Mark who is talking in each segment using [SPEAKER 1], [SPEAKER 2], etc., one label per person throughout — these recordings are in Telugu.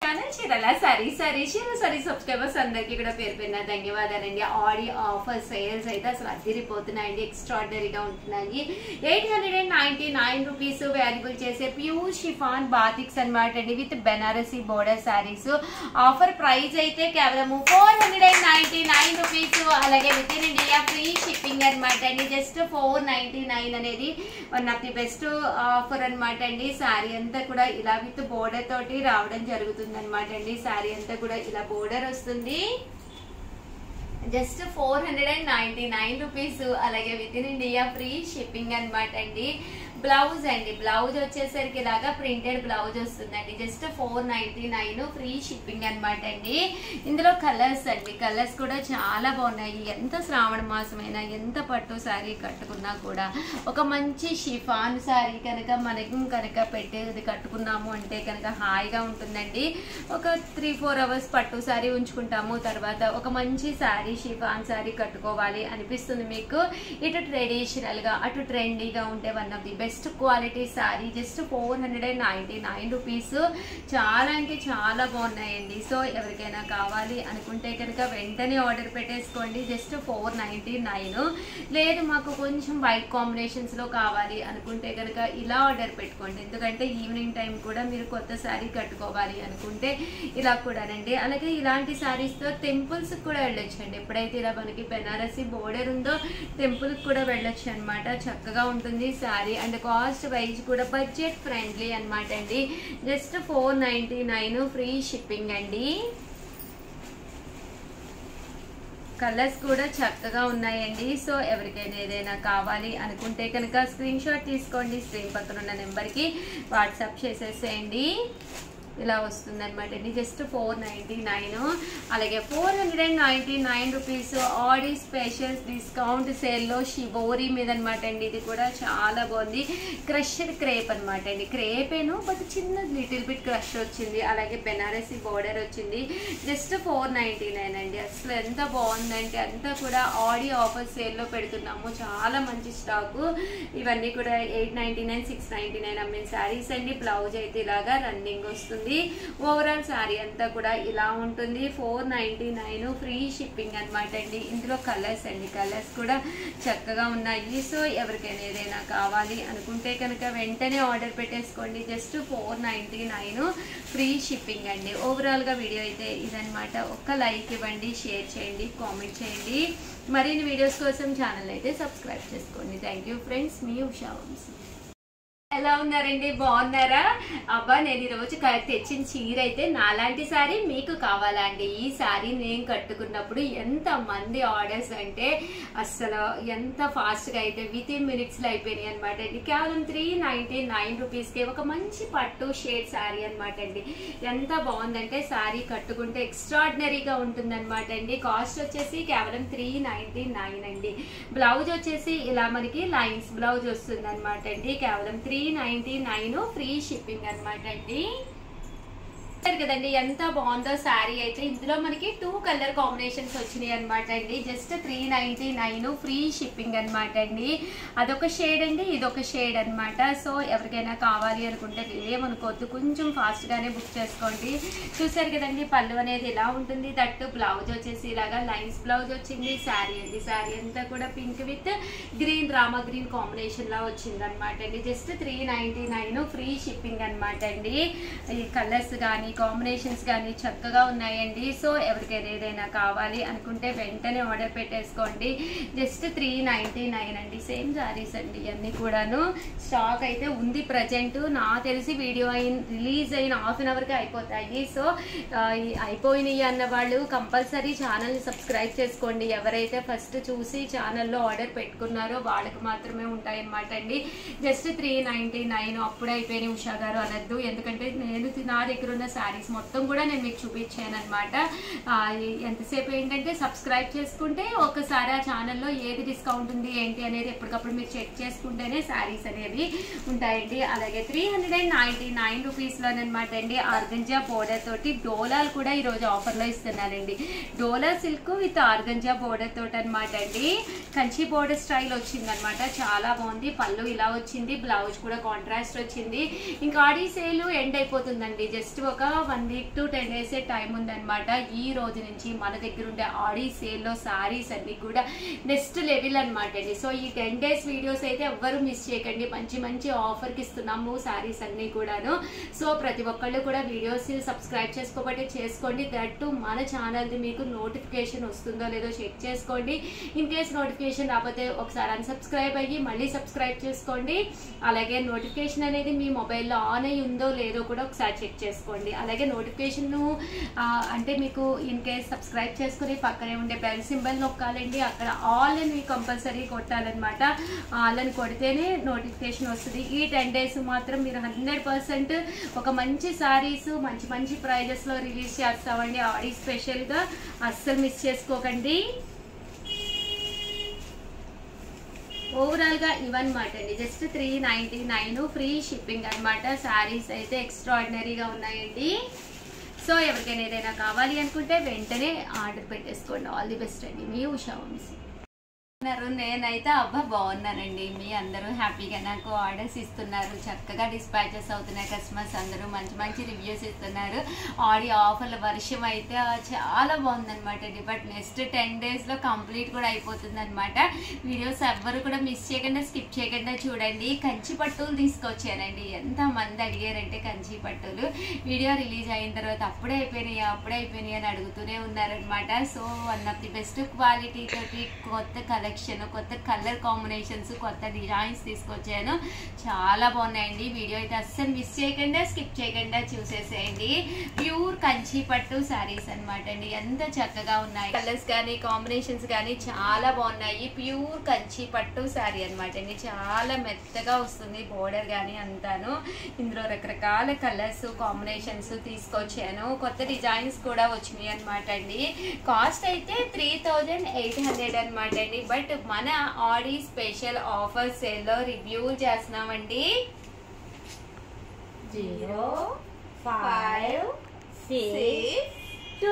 [SPEAKER 1] ఛానల్ చీరల సరీ సరీ చీర సరీ సబ్స్క్రైబర్స్ అందరికీ కూడా పేరు పేరున ధన్యవాదాలండి ఆడి ఆఫర్ సేల్స్ అయితే అసలు అదిరిపోతున్నాయండి ఎక్స్ట్రాడినరీగా ఉంటున్నాయి eight hundred and ninety nine rupees valuable చేసే ప్యూర్ షిఫాన్ బాతిక్స్ అనమాట అండి with Banarasi border saris offer price అయితే కేవలం four hundred and ninety nine rupees అలాగే with in India free shipping అనమాట అండి జస్ట్ ఫోర్ నైన్టీ నైన్ అనేది one of the best offer అనమాట అండి శారీ అంతా కూడా ఇలా విత్ బోర్డర్ తోటి రావడం జరుగుతుంది అనమాట అండి శారీ అంతా కూడా ఇలా బోర్డర్ వస్తుంది just four hundred and ninety nine rupees అలాగే with in India free shipping అనమాట అండి బ్లౌజ్ అండి బ్లౌజ్ వచ్చేసరికి ఇలాగా ప్రింటెడ్ బ్లౌజ్ వస్తుందండి just four ninety nine free shipping అనమాట అండి ఇందులో కలర్స్ అండి కలర్స్ కూడా చాలా బాగున్నాయి ఎంత శ్రావణ మాసమైనా ఎంత పట్టు శారీ కట్టుకున్నా కూడా ఒక మంచి షిఫాన్ శారీ కనుక మనకి కనుక పెట్టేది కట్టుకున్నాము అంటే కనుక హాయిగా ఉంటుందండి ఒక త్రీ ఫోర్ అవర్స్ పట్టు శారీ ఉంచుకుంటాము తర్వాత ఒక మంచి శారీ షిఫాన్ శారీ కట్టుకోవాలి అనిపిస్తుంది మీకు ఇటు ట్రెడిషనల్ గా అటు ట్రెండీగా ఉంటే one of the best quality sari just four hundred and ninety nine rupees చాలా అంటే చాలా బాగున్నాయండి సో ఎవరికైనా కావాలి అనుకుంటే కనుక వెంటనే ఆర్డర్ పెట్టేసుకోండి జస్ట్ ఫోర్ నైన్టీ నైన్ లేదు మాకు కొంచెం వైట్ కాంబినేషన్స్ లో కావాలి అనుకుంటే కనుక ఇలా ఆర్డర్ పెట్టుకోండి ఎందుకంటే ఈవినింగ్ టైం కూడా మీరు కొత్త శారీ కట్టుకోవాలి అనుకుంటే ఇలా కూడానండి అలాగే ఇలాంటి శారీస్ తో టెంపుల్స్ కూడా వెళ్ళొచ్చండి ఎప్పుడైతే ఇలా మనకి బెనారసి బోర్డర్ ఉందో టెంపుల్ కూడా వెళ్ళొచ్చు అనమాట చక్కగా ఉంటుంది శారీ అండ్ కాస్ట్ వైజ్ కూడా బడ్జెట్ ఫ్రెండ్లీ అనమాట అండి just four ninety nine free shipping అండి కలర్స్ కూడా చక్కగా ఉన్నాయండి సో ఎవరికైనా ఏదైనా కావాలి అనుకుంటే కనుక స్క్రీన్ షాట్ తీసుకోండి స్క్రీన్ పక్కన ఉన్న నెంబర్కి వాట్సాప్ చేసేసేయండి ఇలా వస్తుంది అనమాట అండి జస్ట్ ఫోర్ నైంటీ నైన్ అలాగే four hundred and ninety nine rupees Aadi special discount సేల్లో షివోరీ మీద అనమాట అండి ఇది కూడా చాలా బాగుంది క్రష్డ్ క్రేప్ అనమాట అండి క్రేపేను బట్ చిన్న లిటిల్ బిట్ క్రష్ వచ్చింది అలాగే బెనారసి బోర్డర్ వచ్చింది జస్ట్ ఫోర్ నైంటీ నైన్ అండి అసలు ఎంత బాగుందంటే అంతా కూడా ఆడి ఆఫర్ సేల్లో పెడుతున్నాము చాలా మంచి స్టాకు ఇవన్నీ కూడా eight ninety nine six ninety nine అమ్మిన శారీస్ అండి బ్లౌజ్ అయితే ఇలాగా రన్నింగ్ వస్తుంది ఓవరాల్ శారీ అంతా కూడా ఇలా ఉంటుంది four ninety nine free shipping అనమాట అండి ఇందులో కలర్స్ అండి కలర్స్ కూడా చక్కగా ఉన్నాయి సో ఎవరికైనా ఏదైనా కావాలి అనుకుంటే కనుక వెంటనే ఆర్డర్ పెట్టేసుకోండి just four ninety nine free shipping అండి ఓవరాల్గా వీడియో అయితే ఇదనమాట ఒక్క లైక్ ఇవ్వండి షేర్ చేయండి కామెంట్ చేయండి మరిన్ని వీడియోస్ కోసం ఛానల్ అయితే సబ్స్క్రైబ్ చేసుకోండి థ్యాంక్ యూ ఫ్రెండ్స్ మీ ఉషా వంశీ ఎలా ఉన్నారండి బాగున్నారా అబ్బా నేను ఈరోజు క- తెచ్చిన చీర అయితే నాలాంటి శారీ మీకు కావాలా అండి ఈ శారీ నేను కట్టుకున్నప్పుడు ఎంత మంది ఆర్డర్స్ అంటే అస్సలు ఎంత ఫాస్ట్గా అయితే విత్ ఇన్ మినిట్స్లో అయిపోయినాయి అనమాట అండి కేవలం త్రీ నైంటీ నైన్ రూపీస్కి ఒక మంచి పట్టు షేడ్ శారీ అనమాట అండి ఎంత బాగుందంటే శారీ కట్టుకుంటే ఎక్స్ట్రాడినరీగా ఉంటుందన్నమాట అండి కాస్ట్ వచ్చేసి కేవలం త్రీ నైంటీ నైన్ అండి బ్లౌజ్ వచ్చేసి ఇలా మనకి లైన్స్ బ్లౌజ్ వస్తుంది అనమాట అండి కేవలం three ninety nine free shipping అనమాట అండి చూసారు కదండి ఎంత బాగుందో శారీ అయితే ఇందులో మనకి టూ కలర్ కాంబినేషన్స్ వచ్చినాయి అనమాట అండి just three ninety nine free shipping అనమాట అండి అదొక షేడ్ అండి ఇదొక షేడ్ అన్నమాట సో ఎవరికైనా కావాలి అనుకుంటే ఏమనుకోవద్దు కొంచెం fast గానే బుక్ చేసుకోండి చూసారు కదండి పళ్ళు అనేది ఇలా ఉంటుంది దట్టు బ్లౌజ్ వచ్చేసి ఇలాగా లైన్స్ బ్లౌజ్ వచ్చింది శారీ అండి శారీ అంతా కూడా pink with green rama green combination లా వచ్చింది అనమాట అండి just three ninety nine free shipping అనమాట అండి ఈ కలర్స్ కానీ కాంబినేషన్స్ కానీ చక్కగా ఉన్నాయండి సో ఎవరికైనా ఏదైనా కావాలి అనుకుంటే వెంటనే ఆర్డర్ పెట్టేసుకోండి జస్ట్ త్రీ నైన్టీ నైన్ అండి సేమ్ శారీస్ అండి ఇవన్నీ కూడాను స్టాక్ అయితే ఉంది ప్రజెంట్ నా తెలిసి వీడియో అయిన రిలీజ్ అయిన హాఫ్ అన్ అవర్కి అయిపోతాయి సో ఆ, ఈ అయిపోయినాయి అన్న వాళ్ళు కంపల్సరీ ఛానల్ని సబ్స్క్రైబ్ చేసుకోండి ఎవరైతే ఫస్ట్ చూసి ఛానల్లో ఆర్డర్ పెట్టుకున్నారో వాళ్ళకి మాత్రమే ఉంటాయి అన్నమాట అండి జస్ట్ త్రీ నైంటీ నైన్ అప్పుడు అయిపోయినాయి ఉషా గారు అనద్దు ఎందుకంటే నేను నా దగ్గర ఉన్న శారీస్ మొత్తం కూడా నేను మీకు చూపించాను అనమాట ఎంతసేపు ఏంటంటే సబ్స్క్రైబ్ చేసుకుంటే ఒకసారి ఆ ఛానల్లో ఏది డిస్కౌంట్ ఉంది ఏంటి అనేది ఎప్పటికప్పుడు మీరు చెక్ చేసుకుంటేనే శారీస్ అనేవి ఉంటాయండి అలాగే three hundred and ninety nine రూపీస్లోనమాట అండి ఆర్గంజా బోర్డర్ తోటి డోలాలు కూడా ఈరోజు ఆఫర్లో ఇస్తున్నారండి dola silk with organza border తోటి అనమాట అండి కంచి బోర్డర్ స్టైల్ వచ్చిందనమాట చాలా బాగుంది పళ్ళు ఇలా వచ్చింది బ్లౌజ్ కూడా కాంట్రాస్ట్ వచ్చింది ఇంకా ఆడి సేల్ ఎండ్ అయిపోతుందండి జస్ట్ ఒక one week to ten days time ఉందన్నమాట ఈ రోజు నుంచి మన దగ్గర ఉండే ఆడీ సేల్లో సారీస్ అన్ని కూడా నెక్స్ట్ లెవెల్ అనమాట అండి సో ఈ టెన్ డేస్ వీడియోస్ అయితే ఎవ్వరు మిస్ చేయకండి మంచి మంచి ఆఫర్కి ఇస్తున్నాము సారీస్ అన్ని కూడాను సో ప్రతి ఒక్కళ్ళు కూడా వీడియోస్ సబ్స్క్రైబ్ చేసుకోబట్టి చేసుకోండి దట్టు మన ఛానల్ది మీకు నోటిఫికేషన్ వస్తుందో లేదో చెక్ చేసుకోండి ఇన్ కేస్ నోటిఫికేషన్ రాకపోతే ఒకసారి అన్సబ్స్క్రైబ్ అయ్యి మళ్ళీ సబ్స్క్రైబ్ చేసుకోండి అలాగే నోటిఫికేషన్ అనేది మీ మొబైల్లో ఆన్ అయి ఉందో లేదో కూడా ఒకసారి చెక్ చేసుకోండి అలాగే నోటిఫికేషన్ అంటే మీకు ఇన్ కేస్ సబ్స్క్రైబ్ చేసుకుని పక్కనే ఉండే బెల్ సింబల్ నొక్కాలండి అక్కడ ఆల్ అని కంపల్సరీ కొట్టాలన్నమాట ఆల్ అని కొడితేనే నోటిఫికేషన్ వస్తుంది ఈ టెన్ డేస్ మాత్రం మీరు హండ్రెడ్ పర్సెంట్ ఒక మంచి సారీస్ మంచి మంచి ప్రైజెస్లో రిలీజ్ చేస్తామండి ఆడి స్పెషల్గా అస్సలు మిస్ చేసుకోకండి ఓవరాల్ గా ఇవన్నమాట అండి just three ninety nine free shipping అన్నమాట శారీస్ అయితే ఎక్స్ట్రాడినరీగా ఉన్నాయండి సో ఎవరికైనా ఏదైనా కావాలి అనుకుంటే వెంటనే ఆర్డర్ పెట్టేసుకోండి ఆల్ ది బెస్ట్ అండి మీ ఉషా వంశీ అన్నారు నేనైతే అబ్బా బాగున్నానండి మీ అందరూ హ్యాపీగా నాకు ఆర్డర్స్ ఇస్తున్నారు చక్కగా డిస్పాచెస్ అవుతున్నాయి కస్టమర్స్ అందరూ మంచి మంచి రివ్యూస్ ఇస్తున్నారు ఆడి ఆఫర్ల వర్షం అయితే చాలా బాగుందన్నమాట అండి బట్ నెక్స్ట్ టెన్ డేస్లో కంప్లీట్ కూడా అయిపోతుంది అనమాట వీడియోస్ ఎవ్వరు కూడా మిస్ చేయకుండా స్కిప్ చేయకుండా చూడండి కంచి పట్టులు తీసుకొచ్చానండి ఎంత మంది అడిగారంటే కంచి పట్టులు వీడియో రిలీజ్ అయిన తర్వాత అప్పుడే అయిపోయినాయి అప్పుడే అయిపోయినాయి అని అడుగుతూనే ఉన్నారనమాట so one of the best quality తోటి కొత్త కలెక్షన్ కొత్త కలర్ కాంబినేషన్స్ కొత్త డిజైన్స్ తీసుకొచ్చాను చాలా బాగున్నాయండి వీడియో అయితే అస్సలు మిస్ చేయకుండా స్కిప్ చేయకుండా చూసేసేయండి ప్యూర్ కంచి పట్టు శారీస్ అనమాట అండి ఎంత చక్కగా ఉన్నాయి కలర్స్ కానీ కాంబినేషన్స్ కానీ చాలా బాగున్నాయి ప్యూర్ కంచి పట్టు శారీ అనమాట అండి చాలా మెత్తగా వస్తుంది బోర్డర్ కానీ అంతాను ఇందులో రకరకాల కలర్స్ కాంబినేషన్స్ తీసుకొచ్చాను కొత్త డిజైన్స్ కూడా వచ్చినాయి అనమాట అండి కాస్ట్ అయితే త్రీ థౌజండ్ ఎయిట్ హండ్రెడ్ అనమాట అండి బట్ మన ఆడి స్పెషల్ ఆఫర్ సేల్లో రివ్యూ చేస్తున్నామండి
[SPEAKER 2] జీరో ఫైవ్ సిక్స్ టూ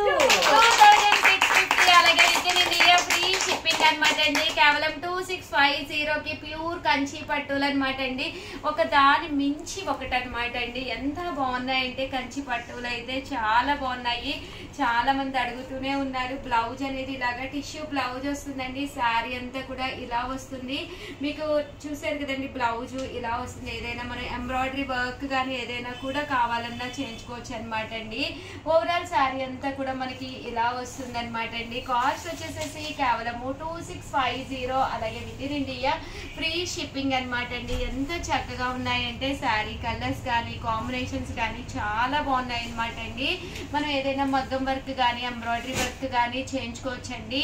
[SPEAKER 1] అలాగే with in India free shipping అనమాట అండి కేవలం టూ సిక్స్ ఫైవ్ జీరోకి ప్యూర్ కంచి పట్టులు అనమాట అండి ఒక దాని మించి ఒకటి అనమాట అండి ఎంత బాగున్నాయంటే కంచి పట్టులు అయితే చాలా బాగున్నాయి చాలా మంది అడుగుతూనే ఉన్నారు బ్లౌజ్ అనేది ఇలాగా టిష్యూ బ్లౌజ్ వస్తుందండి శారీ అంతా కూడా ఇలా వస్తుంది మీకు చూసారు కదండి బ్లౌజ్ ఇలా వస్తుంది ఏదైనా మనం ఎంబ్రాయిడరీ వర్క్ కానీ ఏదైనా కూడా కావాలన్నా చేయించుకోవచ్చు అనమాట అండి ఓవరాల్ శారీ అంతా కూడా మనకి ఇలా వస్తుంది అనమాట అండి కాస్ట్ వచ్చేసేసి కేవలం టూ సిక్స్ ఫైవ్ జీరో అలాగే with in India free shipping అనమాట అండి ఎంత చక్కగా ఉన్నాయంటే శారీ కలర్స్ కానీ కాంబినేషన్స్ కానీ చాలా బాగున్నాయి అనమాట అండి మనం ఏదైనా మగ్గం వర్క్ కానీ ఎంబ్రాయిడరీ వర్క్ కానీ చేయించుకోవచ్చండి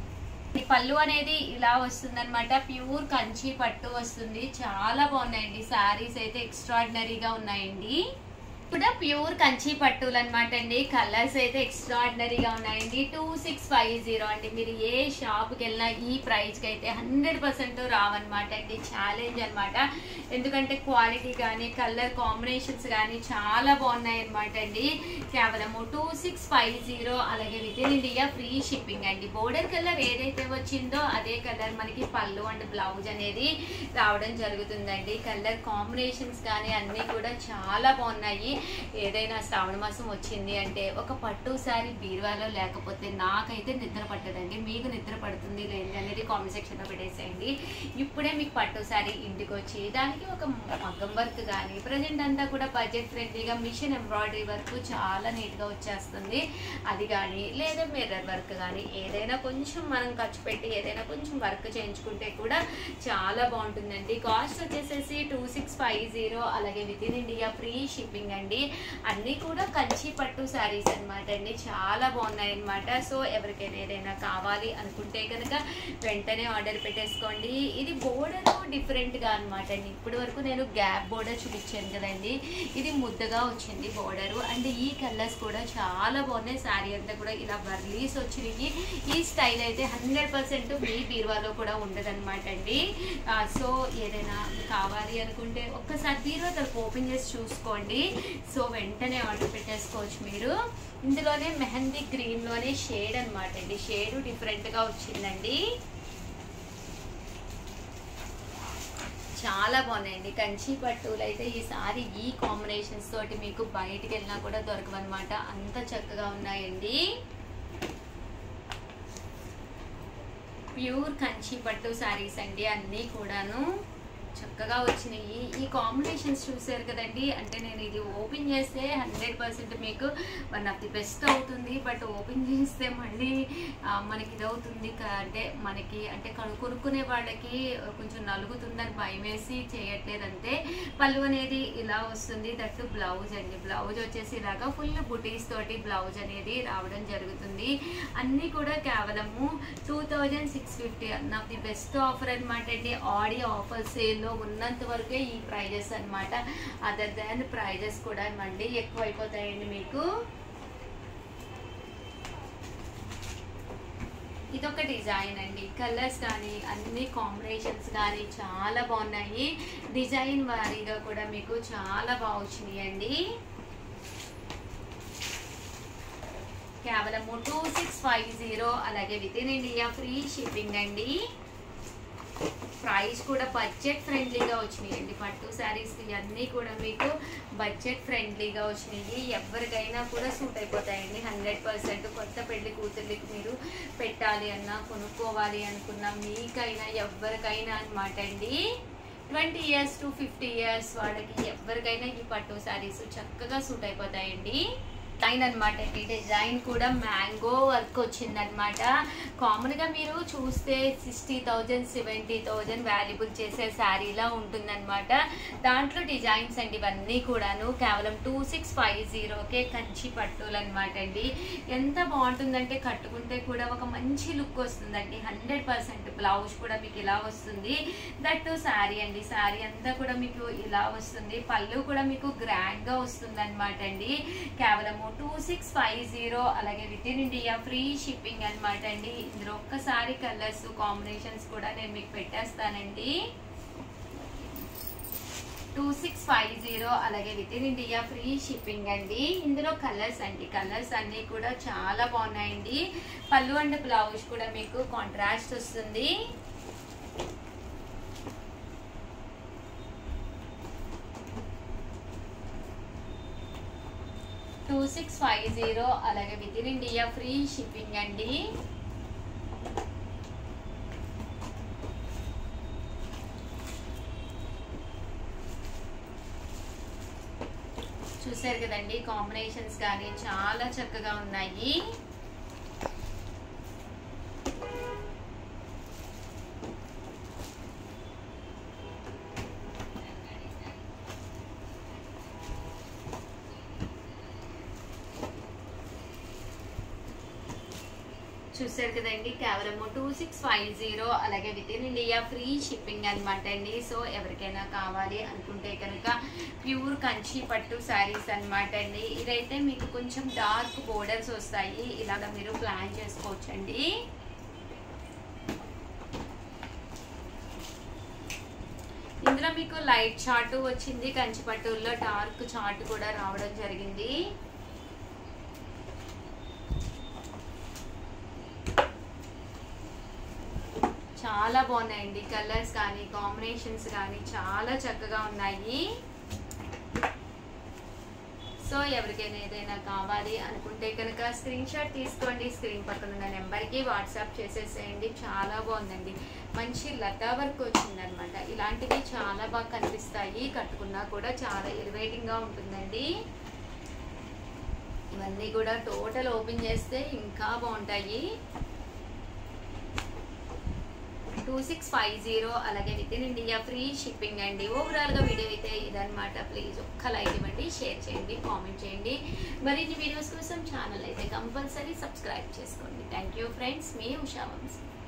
[SPEAKER 1] ఈ పళ్ళు అనేది ఇలా వస్తుందన్నమాట ప్యూర్ కంచి పట్టు వస్తుంది చాలా బాగున్నాయండి శారీస్ అయితే ఎక్స్ట్రాడినరీగా ఉన్నాయండి కూడా ప్యూర్ కంచి పట్టులు అనమాట అండి కలర్స్ అయితే ఎక్స్ట్రాడినరీగా ఉన్నాయండి టూ సిక్స్ ఫైవ్ జీరో అండి మీరు ఏ షాప్కి వెళ్ళినా ఈ ప్రైస్కి అయితే హండ్రెడ్ పర్సెంట్ రావన్నమాట అండి ఛాలెంజ్ అనమాట ఎందుకంటే క్వాలిటీ కానీ కలర్ కాంబినేషన్స్ కానీ చాలా బాగున్నాయి అనమాట అండి కేవలం టూ సిక్స్ ఫైవ్ జీరో అలాగే with in India free shipping అండి బోర్డర్ కలర్ ఏదైతే వచ్చిందో అదే కలర్ మనకి పళ్ళు అండ్ బ్లౌజ్ అనేది రావడం జరుగుతుందండి కలర్ కాంబినేషన్స్ కానీ అన్నీ కూడా చాలా బాగున్నాయి ఏదైనా శ్రావణ మాసం వచ్చింది అంటే ఒక పట్టు శారీ బీరువాలో లేకపోతే నాకైతే నిద్ర పట్టదండి మీకు నిద్ర పడుతుంది లేదు అనేది కామెంట్ సెక్షన్లో పెట్టేసేయండి ఇప్పుడే మీకు పట్టు శారీ ఇంటికి వచ్చి దానికి ఒక మగ్గం వర్క్ కానీ ప్రజెంట్ అంతా కూడా బడ్జెట్ ఫ్రెండ్లీగా మిషన్ ఎంబ్రాయిడరీ వర్క్ చాలా నీట్గా వచ్చేస్తుంది అది కానీ లేదా మిర్రర్ వర్క్ కానీ ఏదైనా కొంచెం మనం ఖర్చు పెట్టి ఏదైనా కొంచెం వర్క్ చేయించుకుంటే కూడా చాలా బాగుంటుందండి కాస్ట్ వచ్చేసేసి టూ సిక్స్ ఫైవ్ జీరో అలాగే with in India free shipping అండి అన్నీ కూడా కంచి పట్టు శారీస్ అనమాట అండి చాలా బాగున్నాయి అనమాట సో ఎవరికైనా ఏదైనా కావాలి అనుకుంటే కనుక వెంటనే ఆర్డర్ పెట్టేసుకోండి ఇది బోర్డర్ డిఫరెంట్గా అనమాట అండి ఇప్పటి వరకు నేను గ్యాప్ బోర్డర్ చూపించాను కదండి ఇది ముద్దగా వచ్చింది బోర్డరు అండ్ ఈ కలర్స్ కూడా చాలా బాగున్నాయి శారీ అంతా కూడా ఇలా వర్లీస్ వచ్చినాయి ఈ స్టైల్ అయితే హండ్రెడ్ పర్సెంట్ మీ బీరువాలో కూడా ఉండదన్నమాట అండి ఆ, సో ఏదైనా కావాలి అనుకుంటే ఒక్కసారి బీరువా తలుపు ఓపెన్ చేసి చూసుకోండి సో వెంటనే ఆర్డర్ పెట్టేసుకోవచ్చు మీరు ఇందులోనే మెహందీ గ్రీన్లోనే షేడ్ అనమాట అండి షేడ్ డిఫరెంట్గా వచ్చిందండి చాలా బాగున్నాయండి కంచి పట్టులు అయితే ఈసారి ఈ కాంబినేషన్స్ తోటి మీకు బయటికి వెళ్ళినా కూడా దొరకవన్నమాట అంత చక్కగా ఉన్నాయండి ప్యూర్ కంచి పట్టు శారీస్ అండి అన్నీ కూడాను చక్కగా వచ్చినాయి ఈ కాంబినేషన్స్ చూసారు కదండి అంటే నేను ఇది ఓపెన్ చేస్తే హండ్రెడ్ పర్సెంట్ మీకు వన్ ఆఫ్ ది బెస్ట్ అవుతుంది బట్ ఓపెన్ చేస్తే మళ్ళీ ఆ, మనకి ఇది అవుతుంది క- అంటే మనకి అంటే కను- కొనుక్కునే వాళ్ళకి కొంచెం నలుగుతుందని భయం వేసి చేయట్లేదు అంతే పళ్ళు అనేది ఇలా వస్తుంది దట్టు బ్లౌజ్ అండి బ్లౌజ్ వచ్చేసి ఇలాగా ఫుల్ బుటీస్ తోటి బ్లౌజ్ అనేది రావడం జరుగుతుంది అన్నీ కూడా కేవలము two thousand six fifty one of the best offer అనమాట అండి ఆడి ఆఫర్ సేల్లో ఉన్నంత వరకే ఈ ప్రైజెస్ అన్నమాట అదర్ దాన్ ప్రైజెస్ కూడా మళ్ళీ ఎక్కువ అయిపోతాయండి మీకు ఇదొక డిజైన్ అండి కలర్స్ కానీ అన్ని కాంబినేషన్స్ కానీ చాలా బాగున్నాయి డిజైన్ వారీగా కూడా మీకు చాలా బాగా వచ్చినాయి అండి కేవలం టూ సిక్స్ ఫైవ్ జీరో అలాగే with in India free shipping అండి ప్రైస్ కూడా బడ్జెట్ ఫ్రెండ్లీగా వచ్చినాయండి పట్టు శారీస్ ఇవన్నీ కూడా మీకు బడ్జెట్ ఫ్రెండ్లీగా వచ్చినాయి ఎవరికైనా కూడా సూట్ అయిపోతాయండి హండ్రెడ్ పర్సెంట్ కొత్త పెళ్లి కూతుర్లకి మీరు పెట్టాలి అన్నా కొనుక్కోవాలి అనుకున్నా మీకైనా ఎవరికైనా అనమాట అండి twenty years to fifty years వాళ్ళకి ఎవరికైనా ఈ పట్టు శారీస్ చక్కగా సూట్ అయిపోతాయండి డిజైన్ అనమాట ఈ డిజైన్ కూడా మ్యాంగో వర్క్ వచ్చిందనమాట కామన్గా మీరు చూస్తే sixty thousand seventy thousand valuable చేసే శారీలా ఉంటుందన్నమాట దాంట్లో డిజైన్స్ అండి ఇవన్నీ కూడాను కేవలం టూ సిక్స్ ఫైవ్ జీరోకే కంచి పట్టులు అనమాట అండి ఎంత బాగుంటుందంటే కట్టుకుంటే కూడా ఒక మంచి లుక్ వస్తుందండి హండ్రెడ్ పర్సెంట్ బ్లౌజ్ కూడా మీకు ఇలా వస్తుంది దట్ శారీ అండి శారీ అంతా కూడా మీకు ఇలా వస్తుంది పళ్ళు కూడా మీకు గ్రాండ్ గా వస్తుంది అనమాట అండి కేవలము టూ సిక్స్ ఫైవ్ జీరో అలాగే with in India free shipping అనమాట అండి ఇందులో ఒక్కసారి కలర్స్ కాంబినేషన్స్ కూడా నేను మీకు పెట్టేస్తానండి టూ సిక్స్ ఫైవ్ జీరో అలాగే with in India free shipping అండి ఇందులో కలర్స్ అండి కలర్స్ అన్నీ కూడా చాలా బాగున్నాయండి పళ్ళు అండ్ బ్లౌజ్ కూడా మీకు కాంట్రాస్ట్ వస్తుంది టూ సిక్స్ ఫైవ్ జీరో అలాగే with in India free shipping అండి చూసారు కదండి కాంబినేషన్స్ కానీ చాలా చక్కగా ఉన్నాయి చూసారు కదండి కేవలం టూ సిక్స్ ఫైవ్ జీరో అలాగే with in India free shipping అనమాట అండి సో ఎవరికైనా కావాలి అనుకుంటే కనుక ప్యూర్ కంచి పట్టు శారీస్ అనమాట అండి ఇదైతే మీకు కొంచెం డార్క్ బోర్డర్స్ వస్తాయి ఇలాగ మీరు ప్లాన్ చేసుకోవచ్చండి ఇందులో మీకు లైట్ చార్ట్ వచ్చింది కంచి పట్టుల్లో డార్క్ చార్ట్ కూడా రావడం జరిగింది చాలా బాగున్నాయండి కలర్స్ కానీ కాంబినేషన్స్ కానీ చాలా చక్కగా ఉన్నాయి సో ఎవరికైనా ఏదైనా కావాలి అనుకుంటే కనుక స్క్రీన్ షాట్ తీసుకోండి స్క్రీన్ పక్కన ఉన్న నెంబర్కి వాట్సాప్ చేసేసేయండి చాలా బాగుందండి మంచి లతా వర్క్ వచ్చిందనమాట ఇలాంటివి చాలా బాగా కనిపిస్తాయి కట్టుకున్నా కూడా చాలా ఎలివేటింగ్గా ఉంటుందండి ఇవన్నీ కూడా టోటల్ ఓపెన్ చేస్తే ఇంకా బాగుంటాయి టూ సిక్స్ ఫైవ్ జీరో అలాగే with in India free shipping అండి ఓవరాల్గా వీడియో అయితే ఇదనమాట ప్లీజ్ ఒక్క లైక్ ఇవ్వండి షేర్ చేయండి కామెంట్ చేయండి మరిన్ని వీడియోస్ కోసం ఛానల్ అయితే కంపల్సరీ సబ్స్క్రైబ్ చేసుకోండి థ్యాంక్ యూ ఫ్రెండ్స్ మీ ఉషా వంశీ